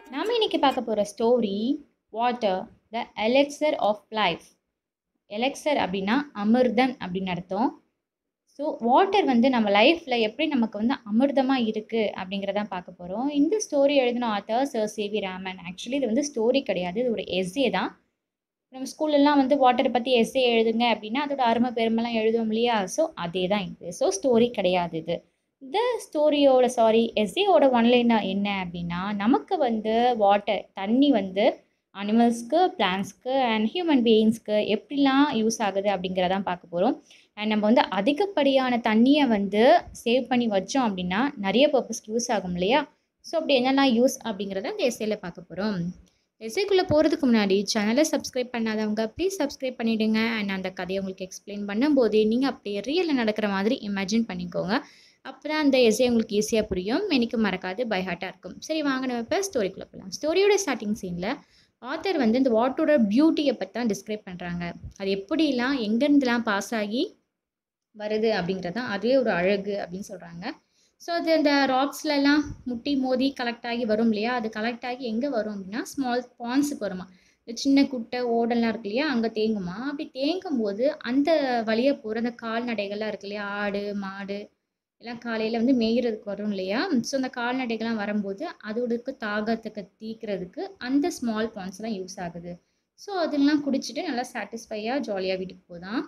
நாம இன்னைக்கு பார்க்க போகிற story water the elixir of life elixir அப்படின்னா அமிர்தம் அப்படின்னு அர்த்தம் ஸோ வாட்டர் வந்து நம்ம லைஃப்பில் எப்படி நமக்கு வந்து அமிர்தமாக இருக்குது அப்படிங்கிறதான் பார்க்க போகிறோம் இந்த ஸ்டோரி எழுதின author sir C V Raman actually இது வந்து ஸ்டோரி கிடையாது இது ஒரு எஸ்ஏ தான் நம்ம ஸ்கூல்லலாம் வந்து வாட்டரை பற்றி எஸ்ஏ எழுதுங்க அப்படின்னா அதோட அருமை பெருமைலாம் எழுதுவோம் இல்லையா ஸோ அதே தான் இது ஸோ ஸ்டோரி கிடையாது இது இந்த ஸ்டோரியோட சாரி எஸ்ஏயோட ஒன்லைனர் என்ன அப்படின்னா நமக்கு வந்து வாட்டர் தண்ணி வந்து அனிமல்ஸ்க்கு பிளான்ஸ்க்கு அண்ட் ஹியூமன் பீயிங்ஸ்க்கு எப்படிலாம் யூஸ் ஆகுது அப்படிங்கிறதான் பார்க்க போகிறோம் அண்ட் நம்ம வந்து அதிகப்படியான தண்ணியை வந்து சேவ் பண்ணி வச்சோம் அப்படின்னா நிறைய பர்பஸ்க்கு யூஸ் ஆகும் இல்லையா ஸோ அப்படி என்னெல்லாம் யூஸ் அப்படிங்கிறத இந்த எஸ்ஏல பார்க்க போகிறோம் எஸ்ஏக்குள்ளே போகிறதுக்கு முன்னாடி சேனலை சப்ஸ்கிரைப் பண்ணாதவங்க ப்ளீஸ் சப்ஸ்கிரைப் பண்ணிவிடுங்க அண்ட் அந்த கதையை உங்களுக்கு எக்ஸ்பிளைன் பண்ணும்போது நீங்கள் அப்படியே ரியலில் நடக்கிற மாதிரி இமேஜின் பண்ணிக்கோங்க அப்போ தான் அந்த எஸ்ஏ உங்களுக்கு ஈஸியாக புரியும் எனக்கு மறக்காது பை ஹார்ட்டாக இருக்கும் சரி வாங்க நம்ம இப்போ ஸ்டோரிக்குள்ளே போகலாம் ஸ்டோரியோட ஸ்டார்டிங் சீனில் ஆத்தர் வந்து இந்த வாட்டரோட பியூட்டியை பற்றி தான் டிஸ்கிரைப் பண்ணுறாங்க அது எப்படிலாம் எங்கேருந்துலாம் பாஸ் ஆகி வருது அப்படிங்கிறது தான் அதுவே ஒரு அழகு அப்படின்னு சொல்கிறாங்க ஸோ அது அந்த ராக்ஸ்லலாம் முட்டி மோதி கலெக்ட் ஆகி வரும் இல்லையா அது கலெக்ட் ஆகி எங்கே வரும் அப்படின்னா ஸ்மால் பான்ஸுக்கு வருமா இந்த சின்ன குட்டை ஓடெல்லாம் இருக்கு இல்லையா அங்கே தேங்குமா அப்படி தேங்கும் போது அந்த வழியாக போகிற அந்த கால்நடைகள்லாம் இருக்கு இல்லையா ஆடு மாடு எல்லாம் காலையில் வந்து மேய்கிறதுக்கு வரும் இல்லையா ஸோ அந்த கால்நடைகள்லாம் வரும்போது அதோடக்கு தாகத்துக்கு தீக்கிறதுக்கு அந்த ஸ்மால் பான்ஸ்லாம் யூஸ் ஆகுது ஸோ அதெல்லாம் குடிச்சிட்டு நல்லா சாட்டிஸ்ஃபையாக ஜாலியாக வீட்டுக்கு போதான்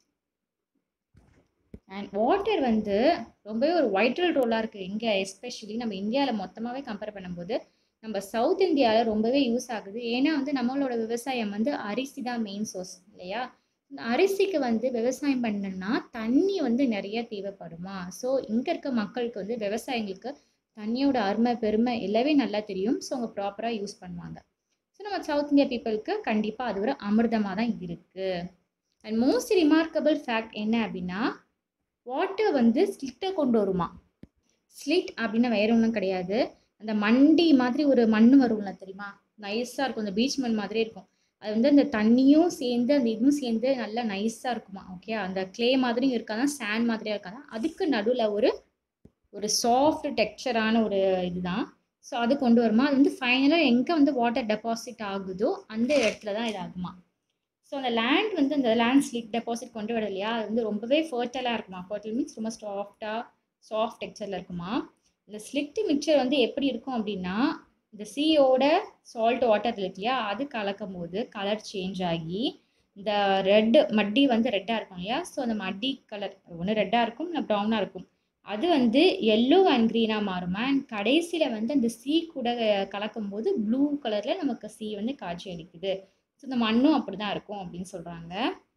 அண்ட் வாட்டர் வந்து ரொம்பவே ஒரு வைட்டல் ரோலாக இருக்குது இங்கே எஸ்பெஷலி நம்ம இந்தியாவில் மொத்தமாகவே கம்பேர் பண்ணும்போது நம்ம சவுத் இந்தியாவில் ரொம்பவே யூஸ் ஆகுது ஏன்னா வந்து நம்மளோட விவசாயம் வந்து அரிசி தான் மெயின் சோர்ஸ் இல்லையா இந்த அரிசிக்கு வந்து விவசாயம் பண்ணணும்னா தண்ணி வந்து நிறைய தேவைப்படுமா ஸோ இங்கே இருக்க மக்களுக்கு வந்து விவசாயிங்களுக்கு தண்ணியோட அருமை பெருமை எல்லாமே நல்லா தெரியும் ஸோ அவங்க ப்ராப்பராக யூஸ் பண்ணுவாங்க ஸோ நம்ம சவுத் இந்தியா பீப்புளுக்கு கண்டிப்பாக அது ஒரு அமிர்தமாக தான் இருக்குது அண்ட் மோஸ்ட் ரிமார்க்கபிள் ஃபேக்ட் என்ன அப்படின்னா வாட்டர் வந்து ஸ்லிட்டை கொண்டு வருமா ஸ்லிட் அப்படின்னா வேற ஒன்றும் கிடையாது அந்த மண்டி மாதிரி ஒரு மண் வரும்ல தெரியுமா நைஸாக இருக்கும் அந்த பீச் மண் மாதிரியே இருக்கும் அது வந்து அந்த தண்ணியும் சேர்ந்து அந்த இதுவும் சேர்ந்து நல்லா நைஸாக இருக்குமா ஓகே அந்த க்ளே மாதிரியும் இருக்காதா சேண்ட் மாதிரியாக இருக்காதா அதுக்கு நடுவில் ஒரு ஒரு சாஃப்ட் டெக்ஸ்சரான ஒரு இதுதான் ஸோ அது கொண்டு வருமா அது வந்து ஃபைனலாக எங்கே வந்து வாட்டர் டெபாசிட் ஆகுதோ அந்த இடத்துல தான் இது ஆகுமா ஸோ அந்த லேண்ட் வந்து அந்த லேண்ட் ஸ்லிக் டெபாசிட் கொண்டு வர இல்லையா அது வந்து ரொம்பவே ஃபர்டலாக இருக்குமா ஃபர்டல் மீன்ஸ் ரொம்ப சாஃப்டாக சாஃப்ட் டெக்ஸ்சரில் இருக்குமா இந்த ஸ்லிக்ட் மிக்சர் வந்து எப்படி இருக்கும் அப்படின்னா இந்த சீயோட சால்ட் வாட்டர் இருக்கு இல்லையா அது கலக்கும் போது கலர் சேஞ்ச் ஆகி இந்த ரெட்டு மட்டி வந்து ரெட்டாக இருக்கும் இல்லையா ஸோ அந்த மட்டி கலர் ஒன்று ரெட்டாக இருக்கும் இல்லை ப்ரௌனாக இருக்கும் அது வந்து எல்லோ அண்ட் க்ரீனாக மாறுமா அண்ட் கடைசியில் வந்து அந்த சீ கூட கலக்கும் போது ப்ளூ கலரில் நமக்கு சீ வந்து காட்சி அளிக்குது ஸோ இந்த மண்ணும் அப்படி தான் இருக்கும் அப்படின்னு சொல்கிறாங்க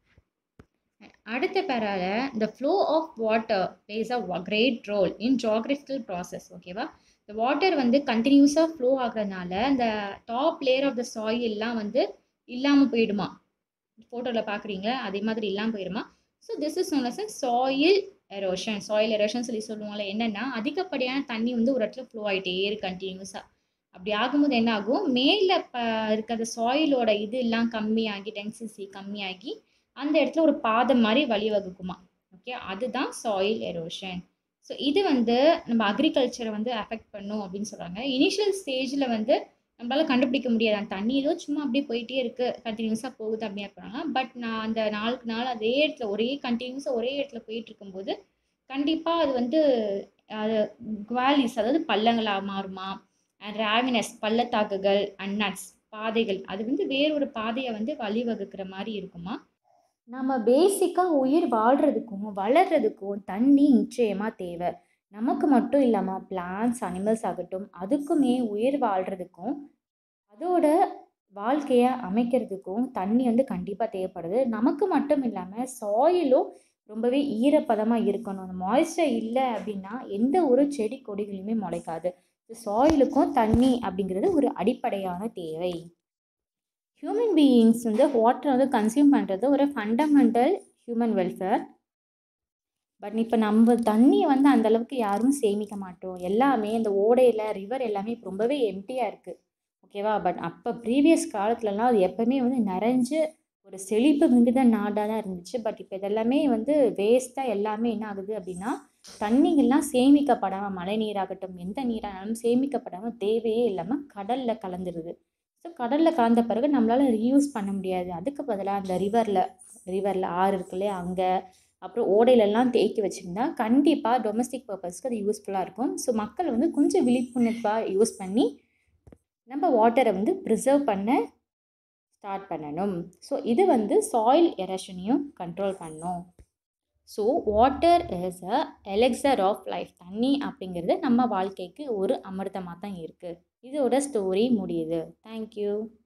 அடுத்த பேரால இந்த flow of water plays a great role in geographical process ஓகேவா இந்த வாட்டர் வந்து கண்டினியூஸாக ஃப்ளோ ஆகுறதுனால இந்த டாப் லேயர் ஆஃப் த சாயில்லாம் வந்து இல்லாமல் போயிடுமா ஃபோட்டோவில் பார்க்குறீங்களா அதே மாதிரி இல்லாமல் போயிடுமா so this is known as soil erosion soil erosion சொல்லி சொல்லுவாங்கள்ல என்னென்னா அதிகப்படியான தண்ணி வந்து ஒரு இடத்துல ஃப்ளோ ஆகிட்டே இருக்கு கண்டினியூஸாக அப்படி ஆகும்போது என்ன ஆகும் மேலே இப்போ இருக்கிற சாயிலோட இது எல்லாம் கம்மியாகி டென்சிட்டி கம்மியாகி அந்த இடத்துல ஒரு பாதம் மாதிரி வழிவகுக்குமா ஓகே அதுதான் சாயில் எரோஷன் ஸோ இது வந்து நம்ம அக்ரிகல்ச்சரை வந்து அஃபெக்ட் பண்ணும் அப்படின்னு சொல்கிறாங்க இனிஷியல் ஸ்டேஜில் வந்து நம்மளால் கண்டுபிடிக்க முடியாது அந்த தண்ணி ஏதோ சும்மா அப்படியே போயிட்டே இருக்குது கண்டினியூஸாக போகுது அப்படின்னு இருக்கிறாங்க பட் நான் அந்த நாளுக்கு நாள் அதே இடத்துல ஒரே கண்டினியூஸாக ஒரே இடத்துல போயிட்டு இருக்கும்போது கண்டிப்பாக அது வந்து அது குவாலிஸ் அதாவது பள்ளங்களாக மாறுமா அண்ட் ராவினஸ் பள்ளத்தாக்குகள் அண்ட் நட்ஸ் பாதைகள் அது வந்து வேறொரு பாதையை வந்து வழிவகுக்கிற மாதிரி இருக்குமா நம்ம பேசிக்காக உயிர் வாழ்கிறதுக்கும் வளர்கிறதுக்கும் தண்ணி நிச்சயமாக தேவை நமக்கு மட்டும் இல்லாமல் பிளான்ஸ் அனிமல்ஸ் ஆகட்டும் அதுக்குமே உயிர் வாழ்கிறதுக்கும் அதோட வாழ்க்கையை அமைக்கிறதுக்கும் தண்ணி வந்து கண்டிப்பாக தேவைப்படுது நமக்கு மட்டும் இல்லாமல் சாயிலும் ரொம்பவே ஈரப்பதமாக இருக்கணும் அந்த மாய்ஸ்சர் இல்லை அப்படின்னா எந்த ஒரு செடி கொடிகளுமே முளைக்காது சாயிலுக்கும் தண்ணி அப்படிங்கிறது ஒரு அடிப்படையான தேவை ஹியூமன் பீயிங்ஸ் வந்து வாட்டரை வந்து கன்சியூம் பண்ணுறது ஒரு ஃபண்டமெண்டல் ஹியூமன் வெல்ஃபேர் பட் இப்போ நம்ம தண்ணியை வந்து அந்தளவுக்கு யாரும் சேமிக்க மாட்டோம் எல்லாமே இந்த ஓடையில் ரிவர் எல்லாமே இப்போ ரொம்பவே எம்டியாக இருக்குது ஓகேவா பட் அப்போ ப்ரீவியஸ் காலத்துலலாம் அது எப்போவுமே வந்து நிறைஞ்சு ஒரு செழிப்பு மிகுந்த நாடாக தான் இருந்துச்சு பட் இப்போ இதெல்லாமே வந்து வேஸ்ட்டாக எல்லாமே என்ன ஆகுது அப்படின்னா தண்ணிகள்லாம் சேமிக்கப்படாமல் மழை நீராகட்டும் எந்த நீரானாலும் சேமிக்கப்படாமல் தேவையே இல்லாமல் கடலில் கலந்துருது ஸோ கடலில் கலந்த பிறகு நம்மளால் ரீயூஸ் பண்ண முடியாது அதுக்கு பதிலாக அந்த ரிவரில் ரிவரில் ஆறு இருக்கு இல்லையா அங்கே அப்புறம் ஓடையிலெல்லாம் தேக்கி வச்சுருந்தா கண்டிப்பாக டொமஸ்டிக் பர்பஸ்க்கு அது யூஸ்ஃபுல்லாக இருக்கும் ஸோ மக்கள் வந்து கொஞ்சம் விழிப்புணர்வாக யூஸ் பண்ணி நம்ம வாட்டரை வந்து ப்ரிசர்வ் பண்ண ஸ்டார்ட் பண்ணணும் ஸோ இது வந்து சாயில் எரஷனையும் கண்ட்ரோல் பண்ணும் so water is a elixir of life தண்ணி அப்படிங்கிறது நம்ம வாழ்க்கைக்கு ஒரு அமிர்தமாக தான் இருக்குது இதோட ஸ்டோரி முடியுது தேங்க்யூ